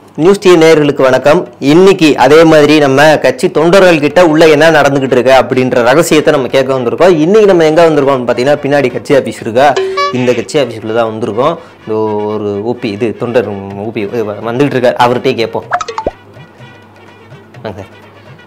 News D நேயர்களுக்கு வணக்கம் இன்னைக்கு அதே மாதிரி நம்ம கட்சி தொண்டர்கள் கிட்ட உள்ள என்ன நடந்துகிட்டு இருக்கு அப்படின்ற ரகசியத்தை நம்ம கேட்க வந்திருக்கோம் இன்னைக்கு நம்ம எங்க வந்திருக்கோம் பார்த்தீங்கன்னா பின்னாடி கட்சி ஆஃபீஸ் இருக்கா இந்த கட்சி ஆஃபீஸ்க்குள்ள தான் வந்திருக்கோம் இந்த ஒரு ஊபி இது தொண்டர் ஊபி வந்துகிட்டு இருக்கார் அவர்கிட்டயே கேட்போம் வாங்க சார்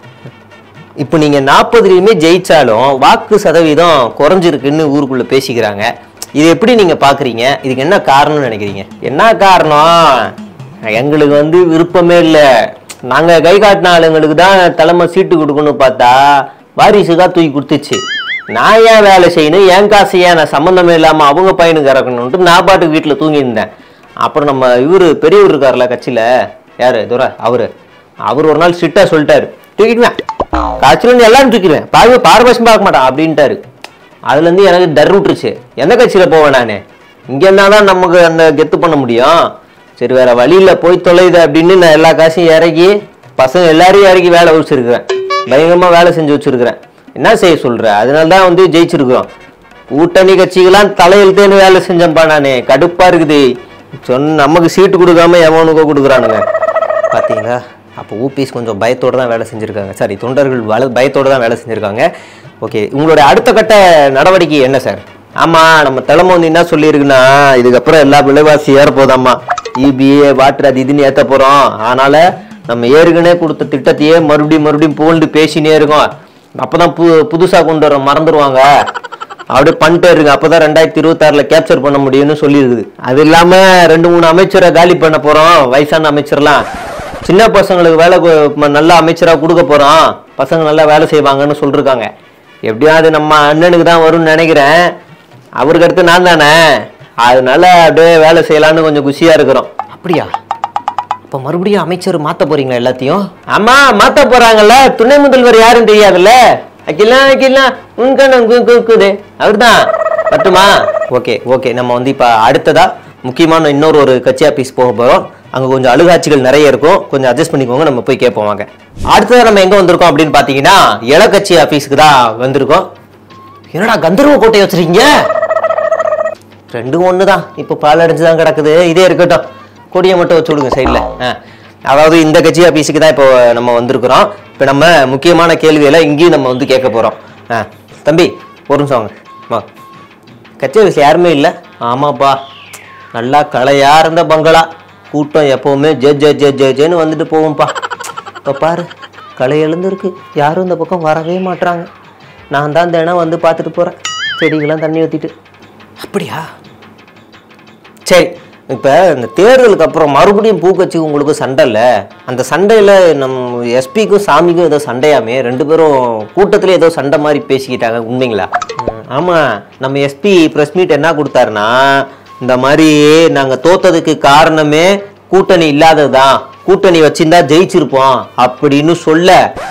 இப்போ நீங்க நாற்பதுலையுமே ஜெயிச்சாலும் வாக்கு சதவீதம் குறைஞ்சிருக்குன்னு ஊருக்குள்ள பேசிக்கிறாங்க இது எப்படி நீங்க பாக்குறீங்க இதுக்கு என்ன காரணம்னு நினைக்கிறீங்க என்ன காரணம் எங்களுக்கு வந்து விருப்பமே இல்லை நாங்க கை காட்டின ஆளுங்களுக்கு தான் தலைமை சீட்டு கொடுக்கணும்னு பார்த்தா வாரிசுக்கா தூக்கி கொடுத்துச்சு நான் ஏன் வேலை செய்யணும் என் காசு ஏன் நான் சம்மந்தமே இல்லாம அவங்க பையனுக்கு இறக்கணும்ட்டு நான் பாட்டுக்கு வீட்டில் தூங்கியிருந்தேன் அப்புறம் நம்ம இவரு பெரியவர் இருக்கார்ல கட்சியில யாரு துரா அவரு அவர் ஒரு நாள் ஸ்ட்ரிக்டா சொல்லிட்டாரு தூக்கிடுவேன் காய்ச்சல் எல்லாரும் தூக்கிடுவேன் பாரு பாரபட்சம் பார்க்க மாட்டான் அப்படின்ட்டாரு அதுல இருந்து எனக்கு டர் விட்டுருச்சு எந்த கட்சியில போவேன் நானு இங்க இருந்தா தான் நமக்கு அந்த கெத்து பண்ண முடியும் சரி வேற வழியில போய் தொலையுது அப்படின்னு நான் எல்லா காசையும் இறக்கி பசங்க எல்லாரையும் இறக்கி வேலை வச்சிருக்கிறேன் பயங்கரமா வேலை செஞ்சு வச்சிருக்கிறேன் என்ன செய்ய சொல்ற அதனால தான் வந்து ஜெயிச்சிருக்கிறோம் கூட்டணி கட்சிகளாம் தலையெழுத்தேன்னு வேலை செஞ்சேன்ப்பா நானே கடுப்பா இருக்குது சொன்ன நமக்கு சீட்டு கொடுக்காம எவனுக்கோ கொடுக்குறானுங்க பாத்தீங்களா அப்போ ஊபிஸ் கொஞ்சம் பயத்தோட தான் வேலை செஞ்சுருக்காங்க சாரி தொண்டர்கள் வல பயத்தோட தான் வேலை செஞ்சுருக்காங்க ஓகே உங்களுடைய அடுத்த கட்ட நடவடிக்கை என்ன சார் ஆமாம் நம்ம தலைமை வந்து என்ன சொல்லியிருக்குன்னா இதுக்கப்புறம் எல்லா விலைவாசி ஏற போதாம்மா இபிஏ வாட்டர் அது இதுன்னு ஏற்ற போகிறோம் அதனால் நம்ம ஏற்கனவே கொடுத்த திட்டத்தையே மறுபடியும் மறுபடியும் புகழ்ந்து பேசினே இருக்கோம் அப்போ தான் பு புதுசாக கொண்டு வர மறந்துடுவாங்க அப்படியே பண்ணிட்டே இருக்கு அப்பதான் ரெண்டாயிரத்தி இருபத்தாறுல கேப்சர் பண்ண முடியும்னு சொல்லியிருக்குது அது இல்லாம ரெண்டு மூணு அமைச்சரை காலி பண்ண போறோம் வயசான அமைச்சர்லாம் சின்ன பசங்களுக்கு வேலை கு- ம- நல்ல அமைச்சரா கொடுக்க போறோம் பசங்க நல்லா வேலை செய்வாங்கன்னு சொல்லிருக்காங்க எப்படியும் அது நம்ம அண்ணனுக்கு தான் வரும்னு நினைக்கிறேன் அவருக்கு அடுத்து நான் தானே அதனால அப்படியே வேலை செய்யலாம்னு கொஞ்சம் குஷியா இருக்கிறோம் அப்படியா இப்போ மறுபடியும் அமைச்சர் மாத்த போறீங்களா எல்லாத்தையும் ஆமா மாத்த போறாங்கல்ல துணை முதல்வர் யாருன்னு தெரியாதுல்ல அக்கிலாம் அக்கிலாம் உன்கண்ணன் குக்குது அவர்தான் பட்டுமா ஓகே ஓகே நம்ம வந்து இப்போ அடுத்ததா முக்கியமான இன்னொரு ஒரு கட்சி ஆஃபீஸ் போக போறோம் அங்க கொஞ்சம் அழுகாட்சிகள் நிறைய இருக்கும் கொஞ்சம் அட்ஜஸ்ட் பண்ணிக்கோங்க நம்ம போய் கேட்போம் வாங்க அடுத்ததா நம்ம எங்க வந்திருக்கோம் அப்படின்னு பாத்தீங்கன்னா இளக்கட்சி ஆஃபீஸ்க்கு தான் வந்திருக்கோம் என்னடா கந்தர்வ கோட்டை வச்சிருக்கீங்க ரெண்டும் ஒன்று தான் இப்போ பால் அடைஞ்சு தான் கிடக்குது இதே இருக்கட்டும் கொடியை மட்டும் வச்சு விடுங்க சைடில் அதாவது இந்த கட்சி ஆஃபீஸுக்கு தான் இப்போ நம்ம வந்திருக்கிறோம் இப்போ நம்ம முக்கியமான கேள்விகளை இங்கேயும் நம்ம வந்து கேட்க போகிறோம் ஆ தம்பி ஒரு நிமிஷம் வாங்க வா கட்சி ஆஃபீஸ் யாருமே இல்லை ஆமாப்பா நல்லா களையா இருந்த பங்களா கூட்டம் எப்போவுமே ஜே ஜே ஜே ஜே ஜேன்னு வந்துட்டு போவோம்ப்பா இப்போ பாரு களை எழுந்திருக்கு யாரும் இந்த பக்கம் வரவே மாட்றாங்க நான் தான் தினம் வந்து பார்த்துட்டு போகிறேன் செடிகள்லாம் தண்ணி ஊற்றிட்டு அப்படியா சரி இப்போ இந்த தேர்தலுக்கு அப்புறம் மறுபடியும் பூக்கட்சி உங்களுக்கு சண்டை இல்லை அந்த சண்டையில் நம்ம எஸ்பிக்கும் சாமிக்கும் ஏதோ சண்டையாமே ரெண்டு பேரும் கூட்டத்தில் ஏதோ சண்டை மாதிரி பேசிக்கிட்டாங்க உண்மைங்களா ம், ஆமாம் நம்ம எஸ்பி ப்ரெஸ் மீட் என்ன கொடுத்தாருன்னா இந்த மாதிரி நாங்கள் தோத்ததுக்கு காரணமே கூட்டணி இல்லாததுதான் கூட்டணி வச்சிருந்தா ஜெயிச்சிருப்போம் அப்படின்னு சொல்ல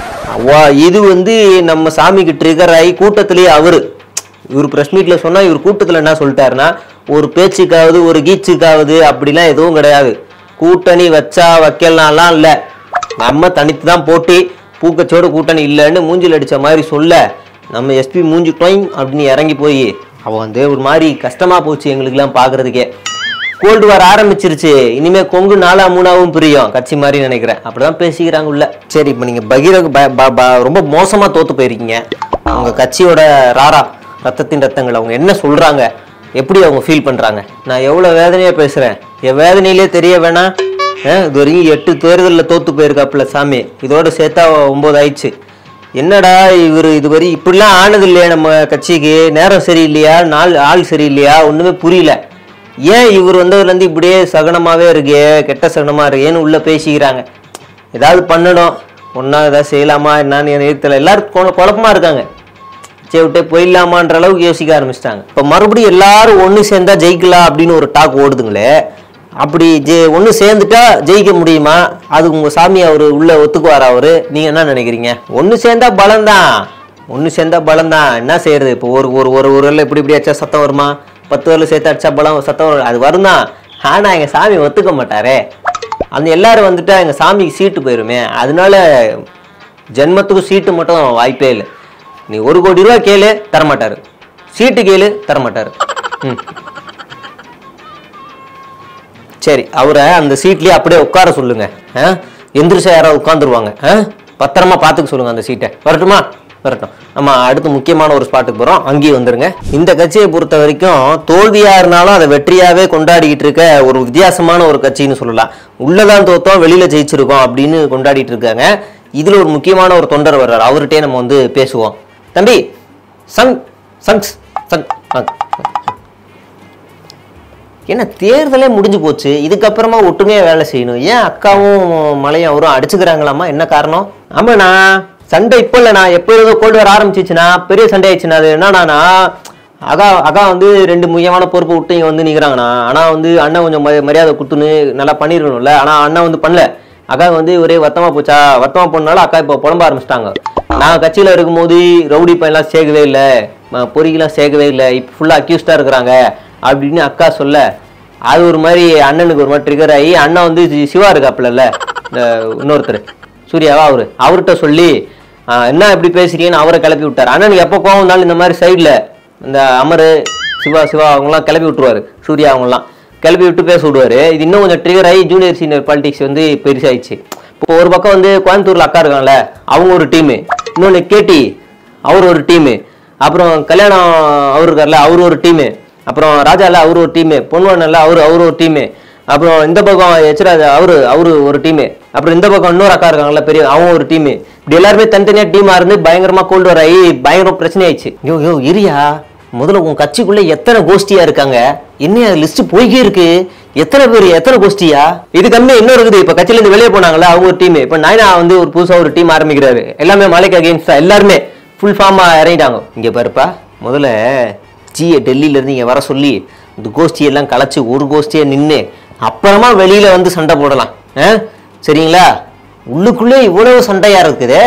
வா- இது வந்து நம்ம சாமிக்கு ட்ரிகர் ஆகி கூட்டத்திலேயே அவரு இவர் ப்ரெஸ் மீட்ல சொன்னா இவர் கூட்டத்துல என்ன சொல்லிட்டாருன்னா ஒரு பேச்சுக்காவது ஒரு கீச்சுக்காவது அப்படிலாம் எதுவும் கிடையாது கூட்டணி வச்சா வைக்கலாம்லாம் இல்ல நம்ம தனித்து தான் போட்டி பூக்கச்சோடு கூட்டணி இல்லைன்னு மூஞ்சில் அடிச்ச மாதிரி சொல்ல நம்ம எஸ்பி மூஞ்சி டொயின் அப்படின்னு இறங்கி போய் அவ வந்து ஒரு மாதிரி கஷ்டமா போச்சு எங்களுக்குலாம் பாக்குறதுக்கே கோல்டு வார் ஆரம்பிச்சிருச்சு இனிமே கொங்கு நாலா மூணாவும் பிரியும் கட்சி மாதிரி நினைக்கிறேன் அப்படிதான் பேசிக்கிறாங்க உள்ள சரி இப்போ நீங்க பகீர ப- ப- ப- ரொம்ப மோசமா தோத்து போயிருக்கீங்க உங்க கட்சியோட ராரா ரத்தத்தின் ரத்தங்கள் அவங்க என்ன சொல்றாங்க எப்படி அவங்க ஃபீல் பண்றாங்க நான் எவ்வளவு வேதனையா பேசுறேன் என் வேதனையிலே தெரிய வேணாம் அஹ், இது வரைக்கும் எட்டு தேர்தலில் தோத்து போயிருக்காப்புல சாமி இதோட சேர்த்தா ஒன்பது ஆயிடுச்சு என்னடா இவர் இதுவரை இப்படிலாம் ஆனது இல்லையா நம்ம கட்சிக்கு நேரம் சரியில்லையா நாள் ஆள் சரியில்லையா ஒண்ணுமே புரியல ஏன் இவர் வந்ததுலேருந்து இப்படியே சகனமாவே இருக்கே கெட்ட சகனமா இருக்கேன்னு உள்ள பேசிக்கிறாங்க ஏதாவது பண்ணணும் ஒன்றா ஏதாவது செய்யலாமா என்னன்னு எனக்கு தெரியல எல்லாரும் குழ- குழப்பமா இருக்காங்க சரி விட்டே போயிடலாமான்ற அளவுக்கு யோசிக்க ஆரம்பிச்சிட்டாங்க இப்போ மறுபடியும் எல்லாரும் ஒன்று சேர்ந்தா ஜெயிக்கலாம் அப்படின்னு ஒரு டாக் ஓடுதுங்களே அப்படி ஜெ ஒன்று சேர்ந்துட்டா ஜெயிக்க முடியுமா அது உங்கள் சாமி அவர் உள்ள ஒத்துக்குவார் அவர் நீங்கள் என்ன நினைக்கிறீங்க ஒன்று சேர்ந்தா பலம்தான் ஒன்று சேர்ந்தா பலம்தான் என்ன செய்யறது இப்போ ஒரு ஒரு ஒரு ஒரு வரல இப்படி இப்படி அடிச்சா சத்தம் வருமா பத்து வரல சேர்த்து அடிச்சா பலம் சத்தம் வரும் அது வரும் தான் ஆனால் எங்கள் சாமி ஒத்துக்க மாட்டாரே அந்த எல்லாரும் வந்துட்டா எங்கள் சாமிக்கு சீட்டு போயிருமே அதனால ஜென்மத்துக்கு சீட்டு மட்டும் வாய்ப்பே இல்லை நீ ஒரு கோடி ரூபா கேளு தரமாட்டாரு சீட்டு கேளு தரமாட்டாரு ம் சரி அவரை அந்த சீட்லயே அப்படியே உட்கார சொல்லுங்க ஆ? எந்திரிச்சா யாராவது உட்காந்துருவாங்க பத்திரமா பார்த்துக்க சொல்லுங்க அந்த சீட்டை வரட்டுமா வரட்டும் நம்ம அடுத்து முக்கியமான ஒரு ஸ்பாட்டுக்கு போறோம் அங்கேயே வந்துருங்க இந்த கட்சியை பொறுத்த வரைக்கும் தோல்வியா இருந்தாலும் அதை வெற்றியாவே கொண்டாடிக்கிட்டு இருக்க ஒரு வித்தியாசமான ஒரு கட்சின்னு சொல்லலாம் உள்ளதான் தோத்தோம் வெளியில ஜெயிச்சிருக்கோம் அப்படின்னு கொண்டாடிட்டு இருக்காங்க இதுல ஒரு முக்கியமான ஒரு தொண்டர் வர்றாரு அவர்கிட்டயே நம்ம வந்து பேசுவோம் தம்பி சங் சங்ஸ் சங் சங் என்ன தேர்தலே முடிஞ்சு போச்சு இதுக்கப்புறமா ஒற்றுமையா வேலை செய்யணும் ஏன் அக்காவும் மலையும் அவரும் அடிச்சுக்கிறாங்களாமா என்ன காரணம் ஆமாண்ணா சண்டை இப்போ இல்லைண்ணா எப்போ ஏதோ கோல்டு வர ஆரம்பிச்சிச்சுன்னா பெரிய சண்டை ஆயிடுச்சுண்ணா அது என்னண்ணா அக்கா அக்கா வந்து ரெண்டு முக்கியமான பொறுப்பு விட்டு இங்கே வந்து நிற்கிறாங்கண்ணா ஆனால் வந்து அண்ணன் கொஞ்சம் மரி- மரியாதை கொடுத்துன்னு நல்லா பண்ணிருக்கணும்ல ஆனால் அண்ணன் வந்து பண்ணல அக்கா வந்து ஒரே வருத்தமா போச்சா வருத்தமா போனால அக்கா இப்போ புலம்ப ஆரம்பிச்சிட்டாங்க நான் கட்சியில் இருக்கும்போது ரவுடி பையன்லாம் சேர்க்கவே இல்லை பொறிக்கெல்லாம் சேர்க்கவே இல்லை இப்போ ஃபுல்லாக அக்யூஸ்டாக இருக்கிறாங்க அப்படின்னு அக்கா சொல்ல அது ஒரு மாதிரி அண்ணனுக்கு ஒரு மாதிரி ட்ரிகர் ஆகி அண்ணன் வந்து சி- சிவா இருக்காப்புலல்ல இந்த இன்னொருத்தர் சூர்யாவா அவரு அவர்கிட்ட சொல்லி ஆஹ், என்ன இப்படி பேசுறீங்கன்னு அவரை கிளப்பி விட்டார் அண்ணனுக்கு எப்போ கோவம் வந்தாலும் இந்த மாதிரி சைடில் இந்த அமரு சிவா சிவா அவங்களாம் கிளப்பி விட்டுருவாரு சூர்யா அவங்களாம் கிளப்பி விட்டு பேச விடுவாரு இது இன்னும் கொஞ்சம் ட்ரிகர் ஆகி ஜூனியர் சீனியர் பாலிடிக்ஸ் வந்து பெருசாயிடுச்சு இப்போ ஒரு பக்கம் வந்து கோயம்புத்தூர்ல அக்கா இருக்காங்கல்ல அவங்க ஒரு டீமு இன்னொன்று கேட்டி அவர் ஒரு டீமு அப்புறம் கல்யாணம் அவர் இருக்கார்ல அவர் ஒரு டீமு அப்புறம் ராஜால அவர் ஒரு டீமு பொன்வண்ணல்ல அவர் அவர் ஒரு டீமு அப்புறம் இந்த பக்கம் எச்ராஜ் அவரு அவரு ஒரு டீமு அப்புறம் இந்த பக்கம் இன்னொரு அக்கா இருக்காங்கல்ல பெரிய அவங்க ஒரு டீமு இப்படி எல்லாருமே தனித்தனியா டீமா இருந்து பயங்கரமா கோல்டு வர ஆகி பயங்கர பிரச்சனை ஆயிடுச்சு யோ யோ இரியா முதல்ல உன் கட்சிக்குள்ள எத்தனை கோஷ்டியா இருக்காங்க என்ன லிஸ்ட் போய்க்கே இருக்கு எத்தனை பேர் எத்தனை கோஷ்டியா இது கம்மி இன்னும் இருக்குது இப்ப கட்சியில இருந்து வெளியே போனாங்கல்ல அவங்க ஒரு டீம் இப்ப நாயனா வந்து ஒரு புதுசா ஒரு டீம் ஆரம்பிக்கிறாரு எல்லாமே மலைக்கு அகேன்ஸ்டா எல்லாருமே ஃபுல் ஃபார்மா இறங்கிட்டாங்க இங்க பாருப்பா முதல்ல ஜியை டெல்லியில இருந்து இங்க வர சொல்லி இந்த கோஷ்டி எல்லாம் கலைச்சு ஒரு கோஷ்டியை நின்று அப்புறமா வெளியில வந்து சண்டை போடலாம் ஆ? சரிங்களா உள்ளுக்குள்ளே இவ்வளவு சண்டையா இருக்குதே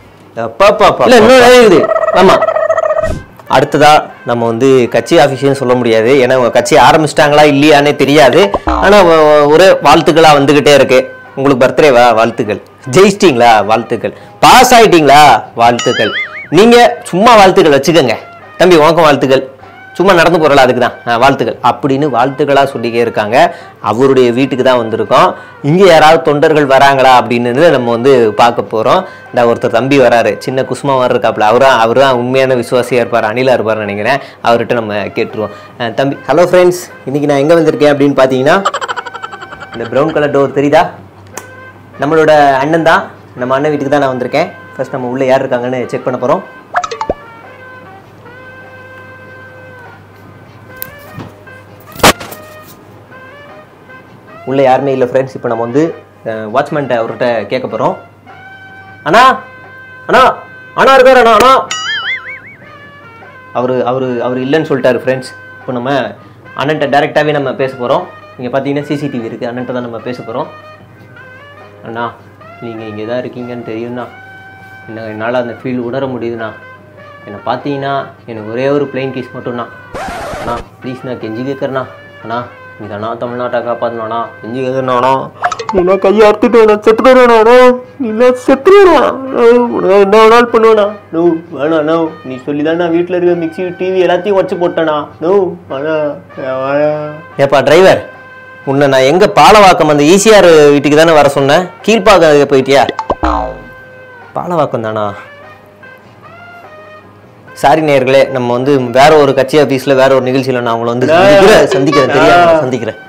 இல்ல இன்னும் நிறைய இருக்குது ஆமா அடுத்ததா நம்ம வந்து கட்சி ஆஃபீஸ்னு சொல்ல முடியாது ஏன்னா உங்க கட்சி ஆரம்பிச்சிட்டாங்களா இல்லையானே தெரியாது ஆனா ஒ- ஒ- ஒரே வாழ்த்துக்களா வந்துகிட்டே இருக்கு உங்களுக்கு பர்த்டேவா வாழ்த்துக்கள் ஜெயிச்சிட்டீங்களா வாழ்த்துக்கள் பாஸ் ஆயிட்டீங்களா வாழ்த்துக்கள் நீங்க சும்மா வாழ்த்துக்கள் வச்சுக்கோங்க தம்பி உனக்கும் வாழ்த்துக்கள் சும்மா நடந்து போறல அதுக்கு தான் வாழ்த்துக்கள் அப்படின்னு வாழ்த்துக்களா சொல்லிக்கே இருக்காங்க அவருடைய வீட்டுக்கு தான் வந்திருக்கோம் இங்க யாராவது தொண்டர்கள் வராங்களா அப்படின்னு நம்ம வந்து பார்க்க போறோம் இந்த ஒருத்தர் தம்பி வராரு சின்ன குசுமா வர இருக்காப்புல அவரா அவர் தான் உண்மையான விசுவாசியா இருப்பார் அணிலா இருப்பார்னு நினைக்கிறேன் அவர்கிட்ட நம்ம கேட்டுருவோம் அஹ் தம்பி ஹலோ ஃப்ரெண்ட்ஸ் இன்னைக்கு நான் எங்க வந்திருக்கேன் அப்படின்னு பார்த்தீங்கன்னா இந்த ப்ரௌன் கலர் டோர் தெரியுதா நம்மளோட அண்ணன் தான் நம்ம அண்ணன் வீட்டுக்கு தான் நான் வந்திருக்கேன் ஃபர்ஸ்ட் நம்ம உள்ள யார் இருக்காங்கன்னு செக் பண்ண போறோம் உள்ள யாருமே இல்லை ஃப்ரெண்ட்ஸ் இப்போ நம்ம வந்து வாட்ச்மேன்ட்ட அவர்கிட்ட கேட்க போகிறோம் அண்ணா அண்ணா அண்ணா இருக்காரு அண்ணா அண்ணா அவர் அவர் அவர் இல்லைன்னு சொல்லிட்டாரு ஃப்ரெண்ட்ஸ் இப்போ நம்ம அண்ணன்ட்ட டைரெக்டாகவே நம்ம பேச போகிறோம் இங்கே பார்த்தீங்கன்னா சிசிடிவி இருக்குது அண்ணன்ட்ட தான் நம்ம பேச போகிறோம் அண்ணா நீங்கள் இங்கே தான் இருக்கீங்கன்னு தெரியும்ண்ணா என்ன என்னால் அந்த ஃபீல் உணர முடியுதுண்ணா என்னை பார்த்தீங்கன்னா எனக்கு ஒரே ஒரு பிளைன் கேஸ் மட்டும்ண்ணா அண்ணா ப்ளீஸ் நான் கெஞ்சி கேட்குறேண்ணா அண்ணா நீ தானா தமிழ்நாட்டை காப்பாற்றணும்ண்ணா கெஞ்சி கேட்குறேண்ணா நீ கையை அறுத்துட்டு செத்துடுவேண்ணா இல்லை செத்துடுவேண்ணா என்ன வேணாலும் பண்ணுவேண்ணா நோ வேணாம் நோ நீ சொல்லி தான் நான் வீட்டில் இருக்க மிக்ஸி டிவி எல்லாத்தையும் வச்சு போட்டேண்ணா நோ வேணாம் ஏப்பா டிரைவர் உன்னை நான் எங்க பாலவாக்கம் அந்த ஈசிஆர் வீட்டுக்கு தானே வர சொன்னேன் கீழ்ப்பாக்கம் போயிட்டியா பாலவாக்கம் தானா சாரி நேயர்களே நம்ம வந்து வேற ஒரு கட்சி ஆபீஸ்ல வேற ஒரு நிகழ்ச்சியில நான் உங்களை வந்து சந்திக்கிறேன் சந்திக்கிறேன் தெரியாம சந்திக்கிறேன்